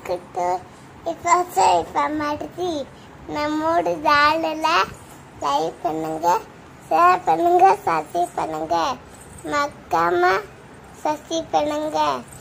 கிட்ட இப்போ இப்போ மாட்டுச்சு நம்மோட சேனல லைக் பண்ணுங்க ஷேர் பண்ணுங்க சப்ஸ்கிரைப் பண்ணுங்க மக்காம சப்ஸ்கிரைப் பண்ணுங்க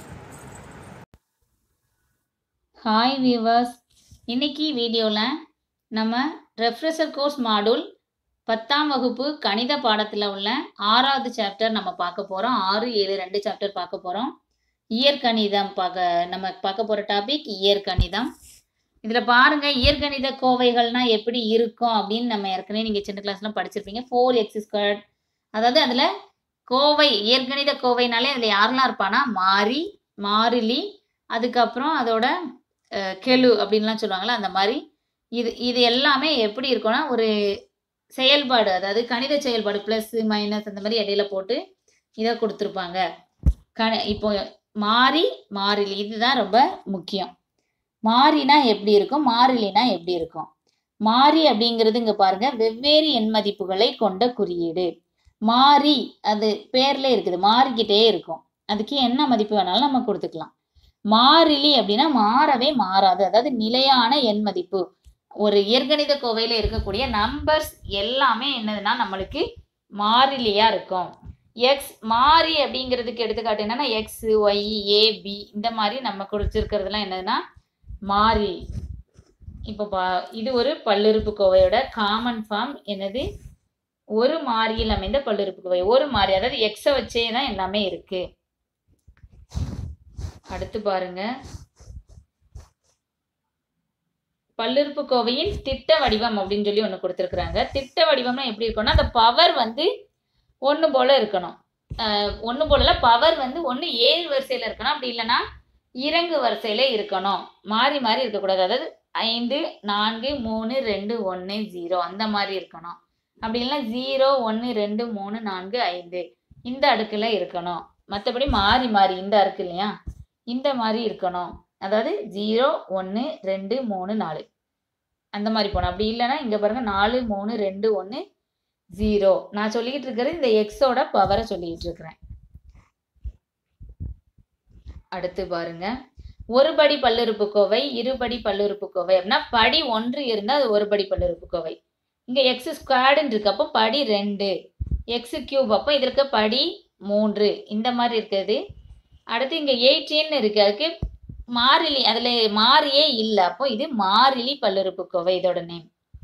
ஹாய் வியூவர்ஸ் இன்னைக்கு வீடியோவில் நம்ம ரெஃப்ரெஷர் கோர்ஸ் மாடூல் பத்தாம் வகுப்பு கணித பாடத்தில் உள்ள ஆறாவது சாப்டர் நம்ம பார்க்க போகிறோம் ஆறு ஏழு ரெண்டு சாப்டர் பார்க்க போகிறோம் இயற்கணிதம் பார்க்க நம்ம பார்க்க போகிற டாபிக் இயற்கணிதம் இதில் பாருங்கள் இயற்கணித கோவைகள்னா எப்படி இருக்கும் அப்படின்னு நம்ம ஏற்கனவே நீங்கள் சின்ன கிளாஸ்லாம் படிச்சிருப்பீங்க ஃபோர் எக்ஸ் ஸ்கொயர் அதாவது அதில் கோவை இயற்கணித கோவைனாலே அதில் யாரெல்லாம் இருப்பானா மாறி மாறிலி அதுக்கப்புறம் அதோட அஹ், கெழு அப்படின்லாம் சொல்லுவாங்கள்ல அந்த மாதிரி இது இது எல்லாமே எப்படி இருக்கும்னா ஒரு செயல்பாடு அதாவது கணித செயல்பாடு ப்ளஸ் மைனஸ் அந்த மாதிரி இடையில போட்டு இதை கொடுத்துருப்பாங்க க இப்போ மாறி மாறிலி இதுதான் ரொம்ப முக்கியம் மாறினா எப்படி இருக்கும் மாறிலினா எப்படி இருக்கும் மாறி அப்படிங்கிறது இங்கே பாருங்க வெவ்வேறு எண் மதிப்புகளை கொண்ட குறியீடு மாறி அது பேர்ல இருக்குது மாறிக்கிட்டே இருக்கும் அதுக்கு என்ன மதிப்பு வேணாலும் நம்ம கொடுத்துக்கலாம் மாறிலி அப்படின்னா மாறவே மாறாது அதாவது நிலையான எண் மதிப்பு ஒரு இயற்கணித கோவையில இருக்கக்கூடிய நம்பர்ஸ் எல்லாமே என்னதுன்னா நம்மளுக்கு மாறிலியா இருக்கும் எக்ஸ் மாறி அப்படிங்கிறதுக்கு எடுத்துக்காட்டு என்னன்னா எக்ஸ் ஒய் ஏ பி இந்த மாதிரி நம்ம கொடுத்துருக்கிறதுலாம் என்னதுன்னா மாறி இப்போ பா இது ஒரு பல்லுறுப்பு கோவையோட காமன் ஃபார்ம் என்னது ஒரு மாறியில் அமைந்த பல்லுறுப்பு கோவை ஒரு மாறி அதாவது எக்ஸை வச்சே தான் எல்லாமே இருக்கு அடுத்து பாருங்க பல்லுறுப்புக்கோவையின் திட்ட வடிவம் அப்படின்னு சொல்லி ஒன்று கொடுத்துருக்குறாங்க திட்ட வடிவம்னா எப்படி இருக்கும்னா அந்த பவர் வந்து ஒன்று போல இருக்கணும் ஒன்று போல பவர் வந்து ஒன்று ஏழு வரிசையில் இருக்கணும் அப்படி இல்லைன்னா இறங்கு வரிசையில இருக்கணும் மாறி மாறி இருக்கக்கூடாது அதாவது ஐந்து நான்கு மூணு ரெண்டு ஒன்று ஜீரோ அந்த மாதிரி இருக்கணும் அப்படி இல்லைன்னா ஜீரோ ஒன்று ரெண்டு மூணு நான்கு ஐந்து இந்த அடுக்கில் இருக்கணும் மற்றபடி மாறி மாறி இந்த அடுக்கு இல்லையா இந்த மாதிரி இருக்கணும் அதாவது ஜீரோ ஒன்று ரெண்டு மூணு நாலு அந்த மாதிரி போகணும் அப்படி இல்லைன்னா இங்கே பாருங்க நாலு மூணு ரெண்டு ஒன்று ஜீரோ நான் சொல்லிக்கிட்டு இருக்கிறது இந்த எக்ஸோட பவரை சொல்லிக்கிட்டு இருக்கிறேன் அடுத்து பாருங்க ஒரு படி பல்லுறுப்புக்கோவை இருபடி பல்லுறுப்புக்கோவை அப்படின்னா படி ஒன்று இருந்தால் அது ஒரு படி பல்லுறுப்புக்கோவை இங்கே எக்ஸ் ஸ்கொயர்டுன்னு இருக்கு அப்போ படி ரெண்டு எக்ஸ் கியூப் அப்போ இது இருக்க படி மூன்று இந்த மாதிரி இருக்குது அடுத்து இங்கே எயிட்டீன் இருக்கு அதுக்கு மாறிலி அதில் மாறியே இல்லை அப்போ இது மாறிலி பல்லுறுப்புக்கோவை இதோட நேம்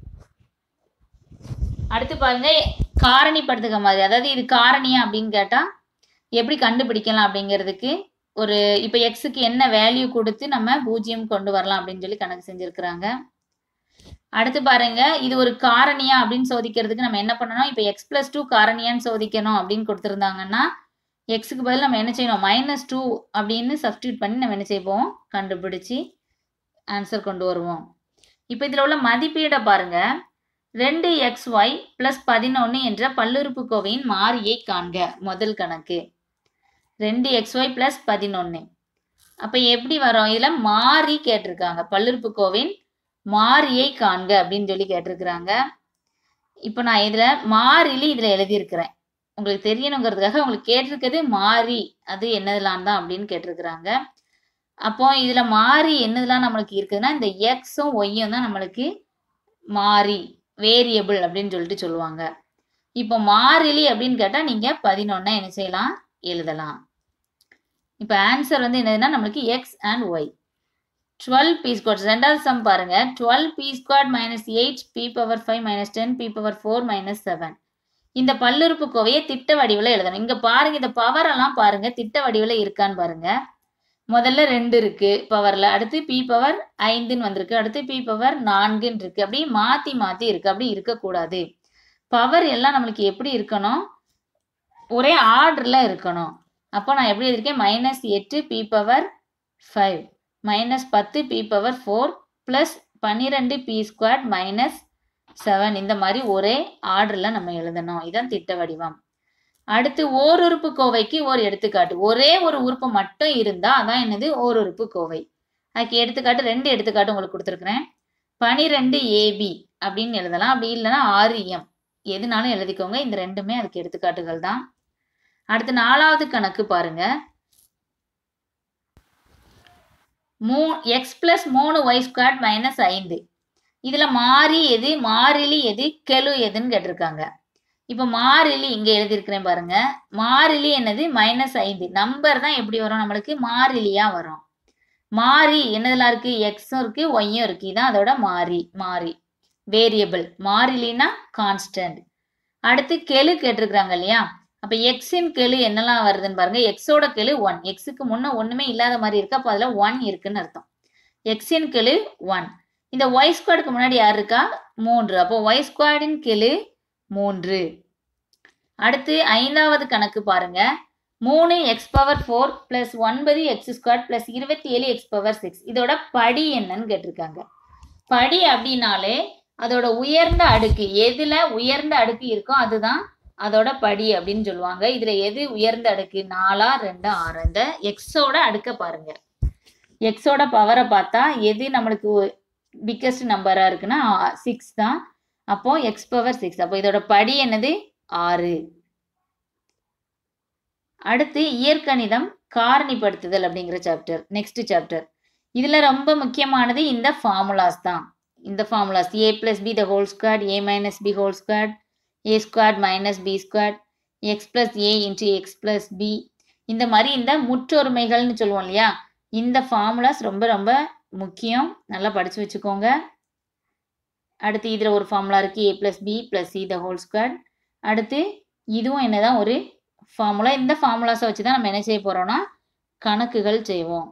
அடுத்து பாருங்க காரணிப்படுத்துக மாதிரி அதாவது இது காரணியா அப்படின்னு கேட்டால் எப்படி கண்டுபிடிக்கலாம் அப்படிங்கிறதுக்கு ஒரு இப்போ எக்ஸுக்கு என்ன வேல்யூ கொடுத்து நம்ம பூஜ்ஜியம் கொண்டு வரலாம் அப்படின்னு சொல்லி கணக்கு செஞ்சுருக்கிறாங்க அடுத்து பாருங்க இது ஒரு காரணியா அப்படின்னு சோதிக்கிறதுக்கு நம்ம என்ன பண்ணணும் இப்போ எக்ஸ் பிளஸ் டூ காரணியான்னு சோதிக்கணும் அப்படின்னு கொடுத்துருந்தாங்கன்னா எக்ஸுக்கு பதில் நம்ம என்ன செய்யணும் மைனஸ் டூ அப்படின்னு சப்ஸ்டியூட் பண்ணி நம்ம என்ன செய்வோம் கண்டுபிடிச்சி ஆன்சர் கொண்டு வருவோம் இப்போ இதில் உள்ள மதிப்பீடை பாருங்க ரெண்டு எக்ஸ் ஒய் ப்ளஸ் பதினொன்று என்ற பல்லுறுப்புக்கோவையின் மாறியை காண்க முதல் கணக்கு ரெண்டு எக்ஸ் ஒய் ப்ளஸ் பதினொன்று அப்போ எப்படி வரும் இதில் மாறி கேட்டிருக்காங்க பல்லுறுப்புக்கோவின் மாறியை காண்க அப்படின்னு சொல்லி கேட்டிருக்கிறாங்க இப்போ நான் இதில் மாறிலி இதில் எழுதியிருக்கிறேன் உங்களுக்கு தெரியணுங்கிறதுக்காக உங்களுக்கு கேட்டிருக்கிறது மாறி அது என்னதெல்லாம் தான் அப்படின்னு கேட்டிருக்கிறாங்க அப்போ இதில் மாறி என்னதெல்லாம் நம்மளுக்கு இருக்குதுன்னா இந்த எக்ஸும் ஒய்யும் தான் நம்மளுக்கு மாறி வேரியபிள் அப்படின்னு சொல்லிட்டு சொல்லுவாங்க இப்போ மாறிலி அப்படின்னு கேட்டால் நீங்கள் பதினொன்னா என்ன செய்யலாம் எழுதலாம் இப்போ ஆன்சர் வந்து என்னதுன்னா நம்மளுக்கு X and Y twelve P square ரெண்டாவது சம் பாருங்க twelve P square minus eight P power five minus ten P power four minus seven இந்த பல்லுறுப்புக்கோவையை திட்ட வடிவில் எழுதணும் இங்கே பாருங்க இந்த பவர் எல்லாம் பாருங்க திட்ட வடிவில் இருக்கான்னு பாருங்க முதல்ல ரெண்டு இருக்கு பவர்ல அடுத்து பி பவர் ஐந்துன்னு வந்திருக்கு அடுத்து பி பவர் நான்குன்னு இருக்கு அப்படி மாத்தி மாத்தி இருக்கு அப்படி இருக்கக்கூடாது பவர் எல்லாம் நம்மளுக்கு எப்படி இருக்கணும் ஒரே ஆர்டர்ல இருக்கணும் அப்போ நான் எப்படி எழுதியிருக்கேன் மைனஸ் எட்டு பி பவர் ஃபைவ் மைனஸ் பத்து பி பவர் ஃபோர் ப்ளஸ் பன்னிரெண்டு பி ஸ்கொயர் மைனஸ் செவன் இந்த மாதிரி ஒரே ஆர்டரில் நம்ம எழுதணும் இதான் திட்ட வடிவம் அடுத்து ஓருறுப்பு கோவைக்கு ஒரு எடுத்துக்காட்டு ஒரே ஒரு உறுப்பு மட்டும் இருந்தால் அதான் என்னது ஓருறுப்பு கோவை அதுக்கு எடுத்துக்காட்டு ரெண்டு எடுத்துக்காட்டு உங்களுக்கு கொடுத்துருக்குறேன் பனிரெண்டு ஏபி அப்படின்னு எழுதலாம் அப்படி இல்லைன்னா ஆறு எம் எதுனாலும் எழுதிக்கோங்க இந்த ரெண்டுமே அதுக்கு எடுத்துக்காட்டுகள் தான் அடுத்து நாலாவது கணக்கு பாருங்க மூ எக்ஸ் ப்ளஸ் மூணு ஒய் ஸ்கொயர் மைனஸ் ஐந்து இதில் மாறி எது மாறிலி எது கெழு எதுன்னு கேட்டிருக்காங்க இப்போ மாறிலி இங்கே எழுதியிருக்கிறேன் பாருங்க மாறிலி என்னது மைனஸ் ஐந்து நம்பர் தான் எப்படி வரும் நம்மளுக்கு மாறிலியாக வரும் மாறி என்னதெல்லாம் இருக்கு எக்ஸும் இருக்கு ஒய்யும் இருக்கு இதான் அதோட மாறி மாறி வேரியபிள் மாறிலினா கான்ஸ்டன்ட் அடுத்து கெழு கேட்டிருக்கிறாங்க இல்லையா அப்போ எக்ஸின் கெழு என்னெல்லாம் வருதுன்னு பாருங்க எக்ஸோட கெழு ஒன் எக்ஸுக்கு முன்ன ஒன்றுமே இல்லாத மாதிரி இருக்கு அப்போ அதில் ஒன் இருக்குன்னு அர்த்தம் எக்ஸின் கெழு ஒன் இந்த ஒய் ஸ்கொயருக்கு முன்னாடி யார் இருக்கா மூன்று அப்போ ஒய் ஸ்கொயரின் கெழு மூன்று அடுத்து ஐந்தாவது கணக்கு பாருங்க மூணு எக்ஸ் பவர் ஃபோர் பிளஸ் ஒன்பது எக்ஸ் ஸ்கொயர் பிளஸ் இருபத்தி ஏழு எக்ஸ் பவர் சிக்ஸ் இதோட படி என்னன்னு கேட்டிருக்காங்க படி அப்படின்னாலே அதோட உயர்ந்த அடுக்கு எதுல உயர்ந்த அடுக்கு இருக்கோ அதுதான் அதோட படி அப்படின்னு சொல்லுவாங்க இதுல எது உயர்ந்த அடுக்கு நாலா ரெண்டு ஆறு இந்த எக்ஸோட அடுக்க பாருங்க எக்ஸோட பவரை பார்த்தா எது நம்மளுக்கு பிக்கஸ்ட் நம்பரா இருக்குன்னா சிக்ஸ் தான் அப்போ எக்ஸ் பவர் சிக்ஸ் அப்போ இதோட படி என்னது ஆறு அடுத்து இயற்கணிதம் காரணிப்படுத்துதல் அப்படிங்கிற சாப்டர் நெக்ஸ்ட் சாப்டர் இதுல ரொம்ப முக்கியமானது இந்த ஃபார்முலாஸ் தான் இந்த formulas A plus B the whole square A minus B whole square A square minus B square X plus A into X plus B இந்த மாதிரி இந்த முற்றொருமைகள்னு சொல்லுவோம் இல்லையா இந்த ஃபார்முலாஸ் ரொம்ப ரொம்ப முக்கியம் நல்லா படித்து வச்சுக்கோங்க அடுத்து இதில் ஒரு ஃபார்முலா இருக்குது A plus B plus C the whole square அடுத்து இதுவும் என்னதான் ஒரு ஃபார்முலா இந்த ஃபார்முலாஸை வச்சு தான் நம்ம என்ன செய்ய போகிறோம்னா கணக்குகள் செய்வோம்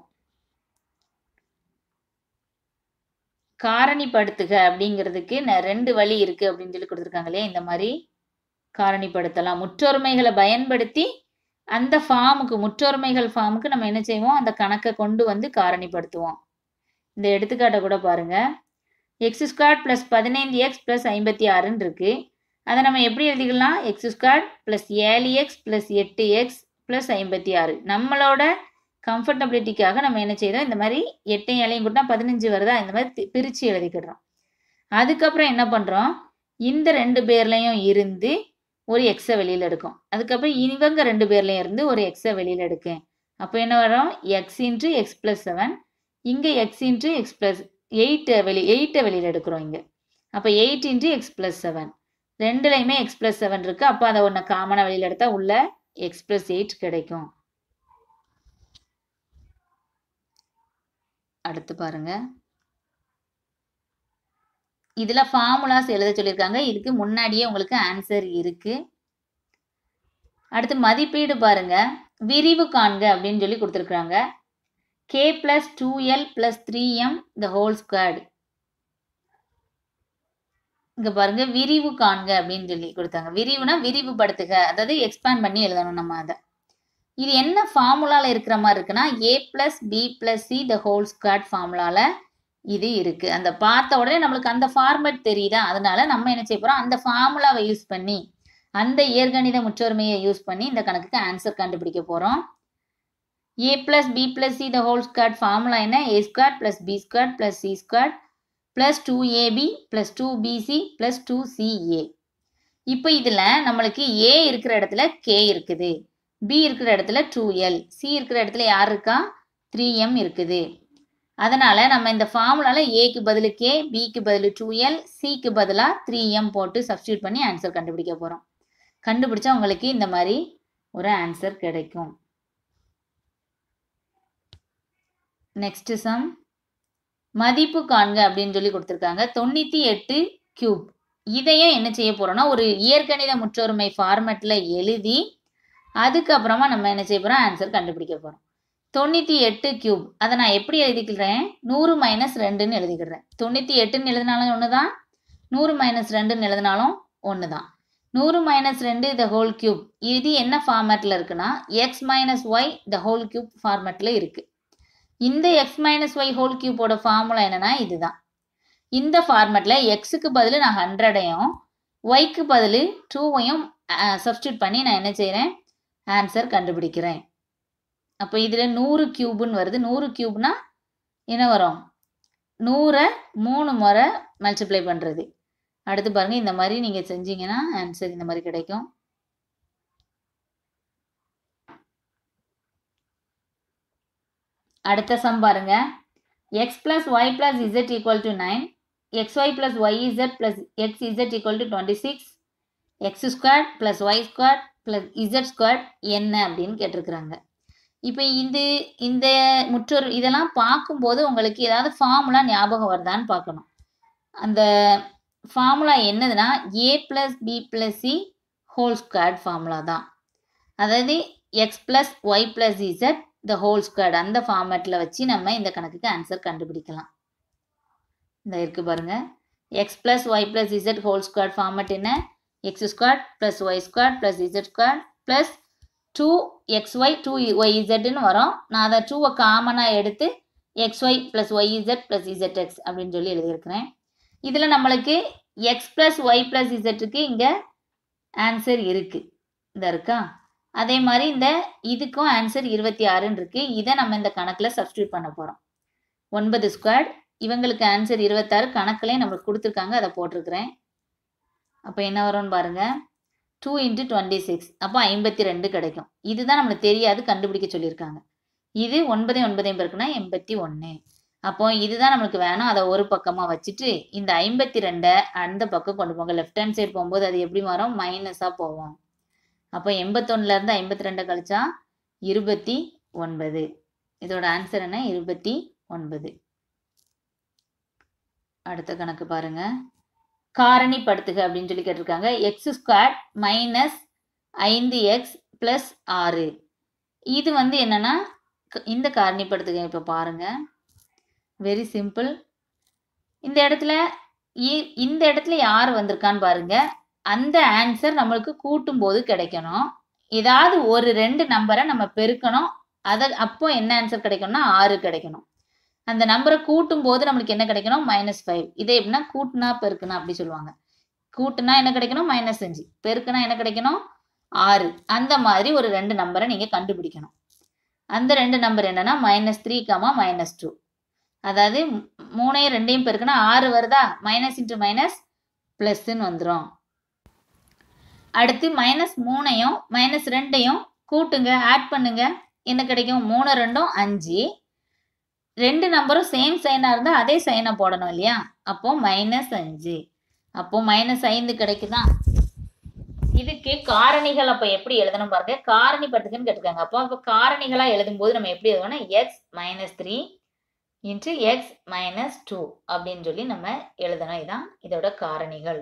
காரணிப்படுத்துக அப்படிங்கிறதுக்கு ந- ரெண்டு வழி இருக்குது அப்படின்னு சொல்லி கொடுத்துருக்காங்க இல்லையா இந்த மாதிரி காரணிப்படுத்தலாம் முற்றொருமைகளை பயன்படுத்தி அந்த ஃபார்முக்கு முற்றொருமைகள் ஃபார்முக்கு நம்ம என்ன செய்வோம் அந்த கணக்கை கொண்டு வந்து காரணிப்படுத்துவோம் இந்த எடுத்துக்காட்டை கூட பாருங்க எக்ஸ் ஸ்கொயர் ப்ளஸ் பதினைந்து எக்ஸ் ப்ளஸ் ஐம்பத்தி ஆறுன்னு இருக்கு அதை நம்ம எப்படி எழுதிக்கலாம் எக்ஸ் ஸ்கொயர் ப்ளஸ் ஏழு எக்ஸ் ப்ளஸ் எட்டு எக்ஸ் ப்ளஸ் ஐம்பத்தி ஆறு நம்மளோட கம்ஃபர்டபிலிட்டிக்காக நம்ம என்ன செய்தோம் இந்த மாதிரி எட்டையும் ஏழையும் கூட்டினா பதினஞ்சு வருதா இந்த மாதிரி தி- பிரிச்சு எழுதிக்கிடுறோம் அதுக்கப்புறம் என்ன பண்ணுறோம் இந்த ரெண்டு பேர்லையும் இருந்து ஒரு எக்ஸை வெளியில் எடுக்கும் அதுக்கப்புறம் இவங்க ரெண்டு பேர்லையும் இருந்து ஒரு எக்ஸை வெளியில் எடுக்கேன் அப்போ என்ன வரும் X into X plus seven இங்கே எக்ஸ் இன்ட்டு எக்ஸ் ப்ளஸ் எயிட்டை வெளி எயிட்டை வெளியில் எடுக்கிறோம் இங்கே அப்போ eight into X plus seven ரெண்டுலையுமே எக்ஸ் ப்ளஸ் செவன் இருக்குது அப்போ அதை ஒன்று காமனாக வெளியில் எடுத்தால் உள்ள எக்ஸ் ப்ளஸ் எயிட் கிடைக்கும் அடுத்து பாருங்க இதில் ஃபார்முலாஸ் எழுத சொல்லியிருக்காங்க இதுக்கு முன்னாடியே உங்களுக்கு ஆன்சர் இருக்கு அடுத்து மதிப்பீடு பாருங்க விரிவு காண்க அப்படின்னு சொல்லி கொடுத்துருக்குறாங்க K plus two L plus three M the whole squared இங்க பாருங்க விரிவு காண்க அப்படின்னு சொல்லி கொடுத்தாங்க விரிவுனா விரிவுபடுத்துக அதாவது எக்ஸ்பேண்ட் பண்ணி எழுதணும் நம்ம அதை இது என்ன ஃபார்முலால இருக்கிற மாதிரி இருக்குன்னா A plus B plus C the whole squared ஃபார்முலால இது இருக்கு அந்த பார்த்த உடனே நம்மளுக்கு அந்த ஃபார்மேட் தெரியுதா அதனால நம்ம என்ன செய்ய போறோம் அந்த ஃபார்முலாவை யூஸ் பண்ணி அந்த இயற்கணித முற்றொருமையை யூஸ் பண்ணி இந்த கணக்குக்கு ஆன்சர் கண்டுபிடிக்க போறோம் A plus B plus C the whole squared formula என்ன A square plus B square plus C square plus two AB plus two BC plus two CA இப்போ இதில் நம்மளுக்கு ஏ இருக்கிற இடத்துல கே இருக்குது பி இருக்கிற இடத்துல டூ எல் சி இருக்கிற இடத்துல யார் இருக்கா த்ரீ எம் இருக்குது அதனால நம்ம இந்த ஃபார்முலால ஏக்கு பதிலு கே பிக்கு பதிலு டூ எல் சிக்கு பதிலாக த்ரீ எம் போட்டு சப்ஸ்டியூட் பண்ணி ஆன்சர் கண்டுபிடிக்க போகிறோம் கண்டுபிடிச்சா உங்களுக்கு இந்த மாதிரி ஒரு ஆன்சர் கிடைக்கும் நெக்ஸ்ட் சம் மதிப்பு காண்க அப்படின்னு சொல்லி கொடுத்துருக்காங்க தொண்ணூற்றி எட்டு கியூப் இதையும் என்ன செய்ய போறோம்னா ஒரு இயற்கணித முற்றொருமை ஃபார்மேட்டில் எழுதி அதுக்கப்புறமா நம்ம என்ன செய்ய போறோம் ஆன்சர் கண்டுபிடிக்க போறோம் தொண்ணூற்றி எட்டு கியூப் அதை நான் எப்படி எழுதிக்கிறேன் நூறு மைனஸ் ரெண்டுன்னு எழுதிக்கிறேன் தொண்ணூற்றி எட்டுன்னு எழுதினாலும் ஒன்று தான் நூறு மைனஸ் ரெண்டுன்னு எழுதினாலும் ஒன்று தான் நூறு மைனஸ் ரெண்டு த ஹோல் கியூப் இது என்ன ஃபார்மேட்டில் இருக்குன்னா X minus Y the whole cube ஃபார்மேட்டில் இருக்குது இந்த எக்ஸ் மைனஸ் ஒய் ஹோல் கியூப்போட ஃபார்முலா என்னன்னா இதுதான் இந்த ஃபார்மேட்டில் எக்ஸுக்கு பதில் நான் ஹண்ட்ரடையும் ஒய்க்கு பதில் டூவையும் சப்ஸ்டியூட் பண்ணி நான் என்ன செய்கிறேன் ஆன்சர் கண்டுபிடிக்கிறேன் அப்போ இதில் நூறு கியூப்னு வருது நூறு கியூப்னா என்ன வரும் நூறை மூணு முறை மல்டிப்ளை பண்ணுறது அடுத்து பாருங்கள் இந்த மாதிரி நீங்கள் செஞ்சீங்கன்னா ஆன்சர் இந்த மாதிரி கிடைக்கும் அடுத்த சம் பாருங்க X plus Y plus Z equal to nine X Y plus Y Z plus X Z equal to twenty six X square plus Y square plus Z square என்ன அப்படின்னு கேட்டிருக்கிறாங்க இப்போ இது இந்த முற்றொரு இதெல்லாம் பார்க்கும்போது உங்களுக்கு ஏதாவது ஃபார்முலா ஞாபகம் வருதான்னு பார்க்கணும் அந்த ஃபார்முலா என்னதுன்னா A plus B plus C whole squared formula தான் அதாவது X plus Y plus Z the whole squared அந்த ஃபார்மேட்டில் வச்சு நம்ம இந்த கணக்குக்கு ஆன்சர் கண்டுபிடிக்கலாம் இந்த இருக்குது பாருங்க X plus Y plus Z whole squared format என்ன X squared plus Y squared plus Z squared plus two X Y two Y இசட்னு வரும் நான் அதை டூவை காமனாக எடுத்து X Y plus Y Z plus Z X அப்படின்னு சொல்லி எழுதியிருக்கிறேன் இதில் நம்மளுக்கு எக்ஸ் ப்ளஸ் ஒய் ப்ளஸ் இசட்டுக்கு இங்கே ஆன்சர் இருக்குது இந்த இருக்கா அதே மாதிரி இந்த இதுக்கும் ஆன்சர் இருபத்தி ஆறுன்னு இருக்குது இதை நம்ம இந்த கணக்கில் சப்ஸ்டியூட் பண்ண போகிறோம் ஒன்பது ஸ்கொயர் இவங்களுக்கு ஆன்சர் இருபத்தாறு கணக்குலேயே நம்மளுக்கு கொடுத்துருக்காங்க அதை போட்டிருக்கிறேன் அப்போ என்ன வரும்னு பாருங்கள் டூ இன்ட்டு டுவெண்ட்டி சிக்ஸ் அப்போ ஐம்பத்தி ரெண்டு கிடைக்கும் இதுதான் நம்மளுக்கு தெரியாது கண்டுபிடிக்க சொல்லியிருக்காங்க இது ஒன்பதையும் ஒன்பதையும் பெருக்குன்னா எண்பத்தி ஒன்று அப்போ இதுதான் நம்மளுக்கு வேணும் அதை ஒரு பக்கமாக வச்சுட்டு இந்த ஐம்பத்தி ரெண்டை அந்த பக்கம் கொண்டு போங்க லெஃப்ட் ஹேண்ட் சைடு போகும்போது அது எப்படி வரும் மைனஸாக போவோம் அப்போ எண்பத்தொன்னுலேருந்து ஐம்பத்தி ரெண்டை கழிச்சா இருபத்தி ஒன்பது இதோட ஆன்சர் என்ன இருபத்தி ஒன்பது அடுத்த கணக்கு பாருங்க காரணிப்படுத்துக அப்படின்னு சொல்லி கேட்டிருக்காங்க எக்ஸ் ஸ்கொயர் மைனஸ் ஐந்து எக்ஸ் ப்ளஸ் ஆறு இது வந்து என்னன்னா க- இந்த காரணிப்படுத்துக இப்போ பாருங்க வெரி சிம்பிள் இந்த இடத்துல இ- இந்த இடத்துல யார் வந்திருக்கான்னு பாருங்க அந்த ஆன்சர் நம்மளுக்கு கூட்டும் போது கிடைக்கணும் ஏதாவது ஒரு ரெண்டு நம்பரை நம்ம பெருக்கணும் அதை அப்போ என்ன ஆன்சர் கிடைக்கும்னா ஆறு கிடைக்கணும் அந்த நம்பரை கூட்டும் போது நம்மளுக்கு என்ன கிடைக்கணும் மைனஸ் ஃபைவ் இதே எப்படின்னா கூட்டுனா பெருக்குனா அப்படி சொல்லுவாங்க கூட்டுனா என்ன கிடைக்கணும் மைனஸ் அஞ்சு பெருக்குனா என்ன கிடைக்கணும் ஆறு அந்த மாதிரி ஒரு ரெண்டு நம்பரை நீங்கள் கண்டுபிடிக்கணும் அந்த ரெண்டு நம்பர் என்னன்னா minus three comma minus two அதாவது மூ- மூணையும் ரெண்டையும் பெருக்குனா ஆறு வருதா மைனஸ் இன்ட்டு மைனஸ் ப்ளஸ்ன்னு வந்துடும் அடுத்து மைனஸ் மூணையும் மைனஸ் ரெண்டையும் கூட்டுங்க ஆட் பண்ணுங்க என்ன கிடைக்கும் மூணு ரெண்டும் அஞ்சு ரெண்டு நம்பரும் சேம் சைனாக இருந்தால் அதே சைனை போடணும் இல்லையா அப்போ மைனஸ் அஞ்சு அப்போ மைனஸ் ஐந்து கிடைக்குதா இதுக்கு காரணிகள் அப்போ எப்படி எழுதணும் பாருங்க காரணி படுத்துக்குன்னு கேட்டிருக்காங்க அப்போ அப்போ காரணிகளாக எழுதும்போது நம்ம எப்படி எழுதுவோம்னா X minus three into X minus two அப்படின்னு சொல்லி நம்ம எழுதணும் இதான் இதோட காரணிகள்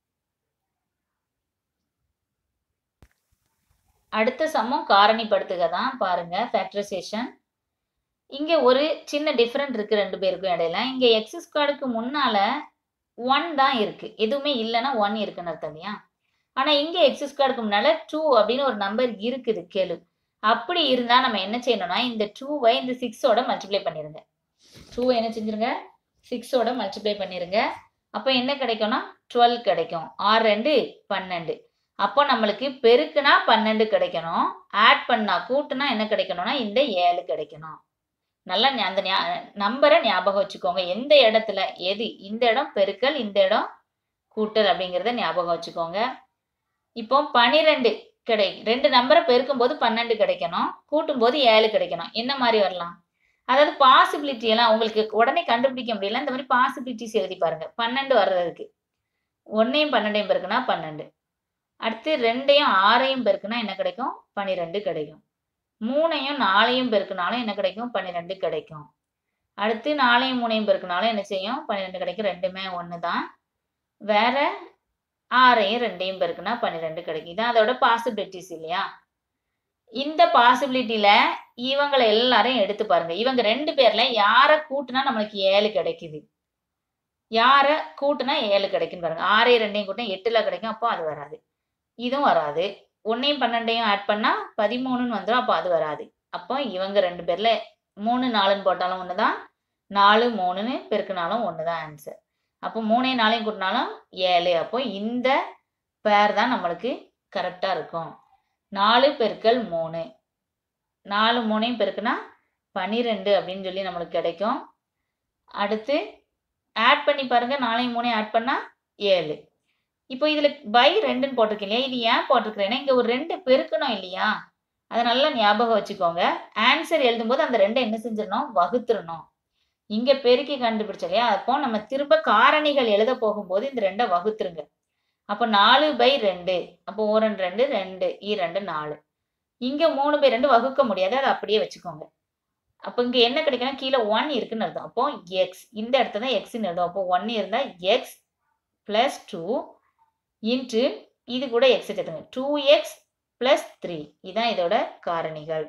அடுத்த சமம் காரணிப்படுத்துக தான் பாருங்க ஃபேக்டரைசேஷன் இங்க ஒரு சின்ன டிஃபரெண்ட் இருக்கு ரெண்டு பேருக்கும் இடையில இங்க எக்ஸ் ஸ்கொயருக்கு முன்னால ஒன் தான் இருக்கு எதுவுமே இல்லைன்னா ஒன் இருக்குன்னு அர்த்தம் இல்லையா ஆனா இங்க எக்ஸ் ஸ்கொயருக்கு முன்னால டூ அப்படின்னு ஒரு நம்பர் இருக்குது கேளு அப்படி இருந்தா நம்ம என்ன செய்யணும்னா இந்த டூவை இந்த சிக்ஸோட மல்டிப்ளை பண்ணிருங்க டூவை என்ன செஞ்சிருங்க சிக்ஸோட மல்டிப்ளை பண்ணிருங்க அப்போ என்ன கிடைக்கும்னா டுவெல் கிடைக்கும் ஆறு ரெண்டு பன்னெண்டு அப்போ நம்மளுக்கு பெருக்குனா பன்னெண்டு கிடைக்கணும் ஆட் பண்ணா கூட்டுனா என்ன கிடைக்கணும்னா இந்த ஏழு கிடைக்கணும் நல்லா ஞா- அந்த நம்பரை ஞாபகம் வச்சுக்கோங்க எந்த இடத்துல எது இந்த இடம் பெருக்கல் இந்த இடம் கூட்டல் அப்படிங்கிறத ஞாபகம் வச்சுக்கோங்க இப்போ பனிரெண்டு கிடை ரெண்டு நம்பரை பெருக்கும் போது பன்னெண்டு கிடைக்கணும் கூட்டும் போது ஏழு கிடைக்கணும் என்ன மாதிரி வரலாம் அதாவது பாசிபிலிட்டி எல்லாம் உங்களுக்கு உடனே கண்டுபிடிக்க முடியல இந்த மாதிரி பாசிபிலிட்டிஸ் எழுதி பாருங்க பன்னெண்டு வர்றதுக்கு ஒன்னையும் பன்னெண்டையும் பெருக்குனா பன்னெண்டு அடுத்து ரெண்டையும் ஆறையும் பெருக்குனா என்ன கிடைக்கும் பன்னிரெண்டு கிடைக்கும் மூணையும் நாலையும் பெருக்குனாலும் என்ன கிடைக்கும் பன்னிரெண்டு கிடைக்கும் அடுத்து நாலையும் மூணையும் பெருக்குனாலும் என்ன செய்யும் பன்னிரெண்டு கிடைக்கும் ரெண்டுமே ஒன்று தான் வேற ஆறையும் ரெண்டையும் பெருக்குனா பன்னிரெண்டு கிடைக்கும் இதான் அதோட பாசிபிலிட்டிஸ் இல்லையா இந்த பாசிபிலிட்டியில இவங்களை எல்லாரையும் எடுத்து பாருங்க இவங்க ரெண்டு பேர்ல யாரை கூட்டுனா நம்மளுக்கு ஏழு கிடைக்குது யாரை கூட்டுனா ஏழு கிடைக்குன்னு பாருங்க ஆறையும் ரெண்டையும் கூட்டினா எட்டுல கிடைக்கும் அப்போ அது வராது இதுவும் வராது ஒன்னையும் பன்னெண்டையும் ஆட் பண்ணா பதிமூணுன்னு வந்துடும் அப்போ அது வராது அப்போ இவங்க ரெண்டு பேர்ல மூணு நாலுன்னு போட்டாலும் ஒன்று தான் நாலு மூணுன்னு பெருக்குனாலும் ஒன்று தான் ஆன்சர் அப்போ மூணையும் நாளையும் கூட்டினாலும் ஏழு அப்போ இந்த பேர் தான் நம்மளுக்கு கரெக்டாக இருக்கும் நாலு பெருக்கல் மூணு நாலு மூணையும் பெருக்குனா பன்னிரெண்டு அப்படின்னு சொல்லி நம்மளுக்கு கிடைக்கும் அடுத்து ஆட் பண்ணி பாருங்க நாளையும் மூணையும் ஆட் பண்ணா ஏழு இப்போ இதுல பை ரெண்டுன்னு போட்டிருக்கேன் இல்லையா இது ஏன் போட்டிருக்கிறேன்னா இங்க ஒரு ரெண்டு பெருக்கணும் இல்லையா அதை நல்லா ஞாபகம் வச்சுக்கோங்க ஆன்சர் எழுதும்போது அந்த ரெண்டை என்ன செஞ்சிடணும் வகுத்துறணும் இங்க பெருக்கி கண்டுபிடிச்சோம் இல்லையா அப்போ நம்ம திரும்ப காரணிகள் எழுத போகும்போது இந்த ரெண்டை வகுத்துருங்க அப்போ நாலு பை ரெண்டு அப்போ ஒரு ரெண்டு ரெண்டு ரெண்டு ஈ ரெண்டு நாலு இங்க மூணு பை ரெண்டு வகுக்க முடியாது அதை அப்படியே வச்சுக்கோங்க அப்போ இங்க என்ன கிடைக்குன்னா கீழே ஒன் இருக்குன்னு அர்த்தம் அப்போ எக்ஸ் இந்த இடத்துல தான் எக்ஸ்ன்னு எழுதும் அப்போ ஒன் இருந்தால் எக்ஸ் பிளஸ் டூ இன்ட்டு இது கூட எக்ஸ் சேர்த்துங்க டூ எக்ஸ் பிளஸ் த்ரீ இதான் இதோட காரணிகள்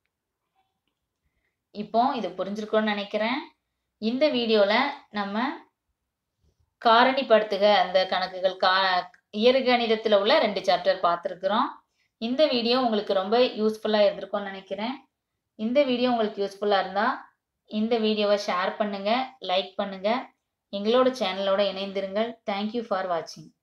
இப்போ இது புரிஞ்சிருக்கும்னு நினைக்கிறேன் இந்த வீடியோவில் நம்ம காரணிப்படுத்துக அந்த கணக்குகள் கா இயற்கணிதத்தில் உள்ள ரெண்டு சாப்டர் பார்த்துருக்குறோம் இந்த வீடியோ உங்களுக்கு ரொம்ப யூஸ்ஃபுல்லாக இருந்திருக்கும்னு நினைக்கிறேன் இந்த வீடியோ உங்களுக்கு யூஸ்ஃபுல்லாக இருந்தால் இந்த வீடியோவை ஷேர் பண்ணுங்கள் லைக் பண்ணுங்கள் எங்களோட சேனலோட இணைந்திருங்கள் தேங்க்யூ ஃபார் வாட்சிங்